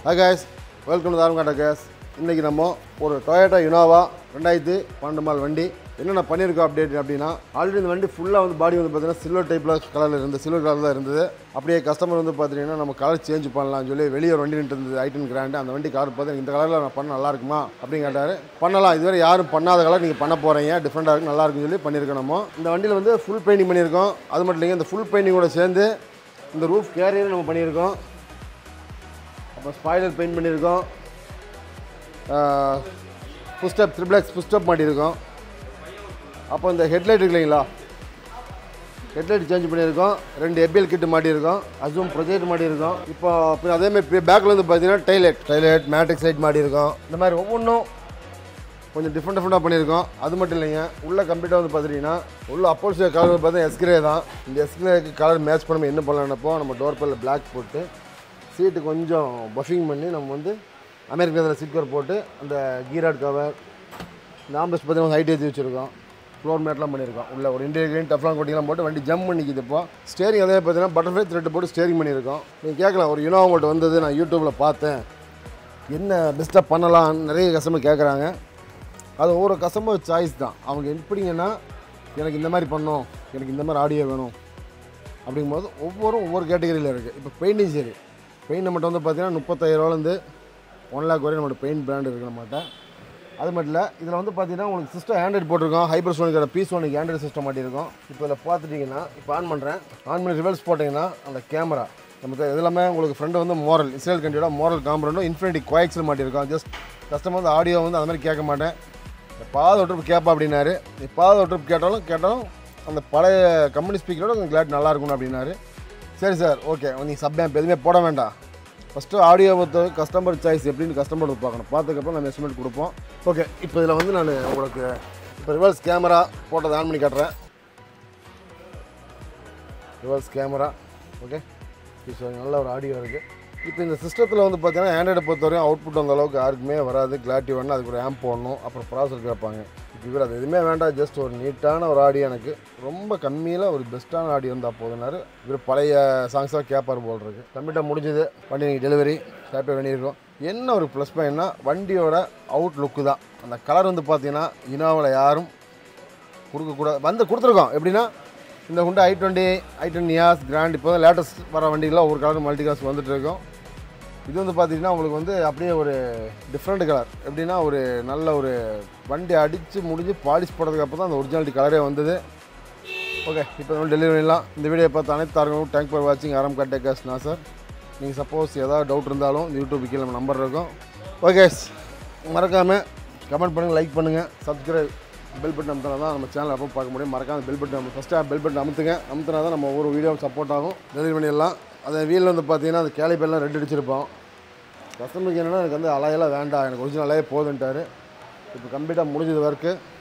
hi guys welcome to தாரம்காட்டா கேஸ் இன்றைக்கி நம்ம ஒரு டொயோட்டா இனோவா ரெண்டாயிரத்தி பன்னெண்டு மால் வண்டி என்னென்ன பண்ணியிருக்கோம் அப்டேட் அப்படின்னா ஆல்ரெடி இந்த வண்டி ஃபுல்லாக வந்து பாடி வந்து பார்த்தீங்கன்னா சில்வர் டைப்பில் கலரில் இருந்தது சில்வர் கலர் தான் இருந்தது அப்படியே கஸ்டமர் வந்து பார்த்தீங்கன்னா நம்ம கலர் சேஞ்ச் பண்ணலாம்னு சொல்லி வெளியே ஒரு வண்டி நின்று இருந்தது ஐட்டன் கிராண்டு அந்த வண்டி கலர் பார்த்து இந்த கலரில் நான் பண்ண நல்லா இருக்குமா அப்படின்னு கேட்டார் பண்ணலாம் இதுவரை யாரும் பண்ணாத கலர் நீங்கள் பண்ண போகிறீங்க டிஃப்ரெண்ட்டாக இருக்கு நல்லா இருக்குன்னு சொல்லி பண்ணியிருக்கோம் நம்ம இந்த வண்டியில் வந்து ஃபுல் பெயிண்டிங் பண்ணியிருக்கோம் அது மட்டும் இல்லைங்க இந்த ஃபுல் பெயிண்டிங்கோட சேர்ந்து இந்த ரூஃப் கேரியர் நம்ம பண்ணியிருக்கோம் அப்புறம் ஸ்பாய்லர் பெயிண்ட் பண்ணியிருக்கோம் ஃபுஸ்டப் த்ரிப்ளெக்ஸ் ஃபுஸ்டப் மாட்டியிருக்கோம் அப்போ இந்த ஹெட்லைட் இருக்கு இல்லைங்களா ஹெட்லைட் சேஞ்ச் பண்ணியிருக்கோம் ரெண்டு எபிஎல் கிட்டு மாட்டியிருக்கோம் அசூம் ப்ரொஜெக்ட் மாட்டியிருக்கோம் இப்போ அப்புறம் அதேமாதிரி பேக்கில் வந்து பார்த்தீங்கன்னா டைலைட் டைலைட் மேட்ரிக்ஸ் லைட் மாட்டியிருக்கோம் இந்த மாதிரி ஒவ்வொன்றும் கொஞ்சம் டிஃப்ரெண்ட் டிஃப்ரெண்ட்டாக பண்ணியிருக்கோம் அது மட்டும் இல்லைங்க உள்ள கம்ப்ளீட்டாக வந்து பார்த்துட்டிங்கன்னா உள்ள அப்போல்ஸ் கலர் வந்து பார்த்தா எஸ்கிரே தான் இந்த எஸ்கிரேக்கு கலர் மேட்ச் பண்ண என்ன பண்ணலாம்னப்போ நம்ம டோர் பேரில் பிளாக் போட்டு சீட்டு கொஞ்சம் பஃபிங் பண்ணி நம்ம வந்து அமெரிக்கன் சீட் கவர் போட்டு அந்த கீராட் கவர் இந்த ஆம்பஸ் பார்த்தீங்கன்னா ஹைட் ஏற்றி வச்சுருக்கோம் ஃப்ளோர் மேட்லாம் பண்ணியிருக்கோம் உள்ள ஒரு இன்டீரியர் கிரீன் டஃப்லாங் கோட்டிங்லாம் போட்டு வண்டி ஜம்ப் பண்ணிக்குது இப்போ ஸ்டேரிங் அதே பார்த்தீங்கன்னா பட்டர்ஃப்ளை த்ரெட் போட்டு ஸ்டேரிங் பண்ணியிருக்கோம் நீங்கள் கேட்கலாம் ஒரு இனோவா உங்கள்கிட்ட வந்தது நான் யூடியூப்பில் பார்த்தேன் என்ன பெஸ்ட்டாக பண்ணலாம் நிறைய கஸ்டமர் கேட்குறாங்க அது ஒவ்வொரு கஸ்டமர் சாய்ஸ் தான் அவங்க எப்படிங்கன்னா எனக்கு இந்த மாதிரி பண்ணணும் எனக்கு இந்த மாதிரி ஆடியோ வேணும் அப்படிங்கும்போது ஒவ்வொரு ஒவ்வொரு கேட்டகரியில் இருக்குது இப்போ பெயிண்டிங் சரி பெயிண்ட் நம்மகிட்ட வந்து பார்த்தீங்கன்னா முப்பத்தாயிரரூவாலேருந்து ஒன் லேக் வரையும் நம்மளோட பெயிண்ட் பிராண்ட் இருக்குது நம்மகிட்ட அது மட்டும் இல்லை இதில் வந்து பார்த்தீங்கன்னா உங்களுக்கு சிஸ்டம் ஆண்ட்ராய்ட் போட்டிருக்கோம் ஹைப்பர் சோனிக்கோட பி சோனிக் ஆண்ட்ராய்டு சிஸ்டம் மாட்டியிருக்கோம் இப்போ இதில் பார்த்துட்டிங்கன்னா இப்போ ஆன் பண்ணுறேன் ஆன் பண்ணி ரிவர்ஸ் போட்டிங்கன்னா அந்த கேமரா நமக்கு இது எல்லாமே உங்களுக்கு ஃப்ரெண்டு வந்து மோரல் இஸ்ரேல் கண்டியோட மோரல் காம்பரண்டும் இன்ஃபினிட்டி குவாக்ஸில் மாட்டியிருக்கோம் ஜஸ்ட் கஸ்டமர் வந்து ஆடியோ வந்து அந்த மாதிரி கேட்க மாட்டேன் பாத ட்ரிப் கேட்பா அப்படின்னாரு நீ பாத ட்ரிப் கேட்டாலும் கேட்டாலும் அந்த பழைய கம்பெனி ஸ்பீக்கரோட உங்கள் கிளாட் நல்லா இருக்கணும் அப்படின்னாரு சரி சார் ஓகே நீ சப் ஆம்ப் எதுவுமே போட வேண்டாம் ஃபஸ்ட்டு ஆடியோ பொறுத்த கஸ்டமர் சாய்ஸ் எப்படின்னு கஸ்டமர் பார்க்கணும் பார்த்ததுக்கப்புறம் நம்ம எஸ்டிமேட் கொடுப்போம் ஓகே இப்போ இதில் வந்து நான் உங்களுக்கு இப்போ ரிவர்ஸ் கேமரா போட்டதை ஆன் பண்ணி காட்டுறேன் ரிவர்ஸ் கேமரா ஓகே இப்போ நல்ல ஒரு ஆடியோ இருக்குது இப்போ இந்த சிஸ்டத்தில் வந்து பார்த்தீங்கன்னா ஆண்ட்ராய்டை பொறுத்தவரையும் அவுட்புட் அந்த அளவுக்கு யாருக்குமே வராது கிளாரிட்டி வேணும் அதுக்கு ஒரு ஆம்ப் போடணும் அப்புறம் ப்ராசர் கேட்பாங்க இப்போ இவர் அது எதுவுமே வேண்டாம் ஜஸ்ட் ஒரு நீட்டான ஒரு ஆடியோ எனக்கு ரொம்ப கம்மியில் ஒரு பெஸ்ட்டான ஆடியோ இருந்தால் போதுனாரு இவர் பழைய சாங்ஸாக கேட்பார் போல் இருக்கு கம்ப்ளீட்டாக முடிஞ்சது வண்டி டெலிவரி ஹாப்பியாக பண்ணியிருக்கோம் என்ன ஒரு ப்ளஸ் பாயிண்ட்னா வண்டியோட அவுட் லுக்கு தான் அந்த கலர் வந்து பார்த்தீங்கன்னா இனோவில் யாரும் கொடுக்கக்கூடாது வந்து கொடுத்துருக்கோம் எப்படின்னா இந்த Hyundai I twenty I ten Nios grand இப்போ தான் லேட்டஸ்ட் வர வண்டிகளாக ஒரு கலர் மல்டி கலர்ஸ் வந்துட்டு இருக்கோம் இது வந்து பார்த்தீங்கன்னா உங்களுக்கு வந்து அப்படியே ஒரு டிஃப்ரெண்ட் கலர் எப்படின்னா ஒரு நல்ல ஒரு வண்டி அடித்து முடிஞ்சு பாலிஷ் போடுறதுக்கு அப்புறம் தான் அந்த ஒரிஜினாலிட்டி கலரே வந்தது ஓகே இப்போ நம்ம டெலிவரி பண்ணலாம் இந்த வீடியோ பார்த்து அனைத்து தாரங்களும் தேங்க் ஃபார் வாட்சிங் ஆரம் கட்டேக்கஸ் நான் சார் நீங்கள் சப்போஸ் ஏதாவது டவுட் இருந்தாலும் இந்த யூடியூப் கீழே நம்ம நம்பர் இருக்கும் ஓகே மறக்காமல் கமெண்ட் பண்ணுங்கள் லைக் பண்ணுங்கள் சப்ஸ்கிரைப் பெல் பட்டன் அமுத்தினா தான் நம்ம சேனல் அப்போ பார்க்க முடியும் மறக்காம பெல் பட்டன் நம்ம ஃபஸ்ட்டு பெல் பட்டன் அமுத்துங்க அமுத்தினா தான் நம்ம ஒவ்வொரு வீடியோ சப்போர்ட் ஆகும் டெலிவரி பண்ணிடலாம் அந்த வீலில் வந்து பார்த்தீங்கன்னா அந்த கேலிப்பெல்லாம் ரெட் அடிச்சிருப்போம் கஸ்டமருக்கு என்னென்னா எனக்கு வந்து அலையெல்லாம் வேண்டாம் எனக்கு ஒரிஜினல் அலையே போதுன்ட்டாரு இப்போ கம்ப்ளீட்டாக முடிஞ்சது ஒர்க்கு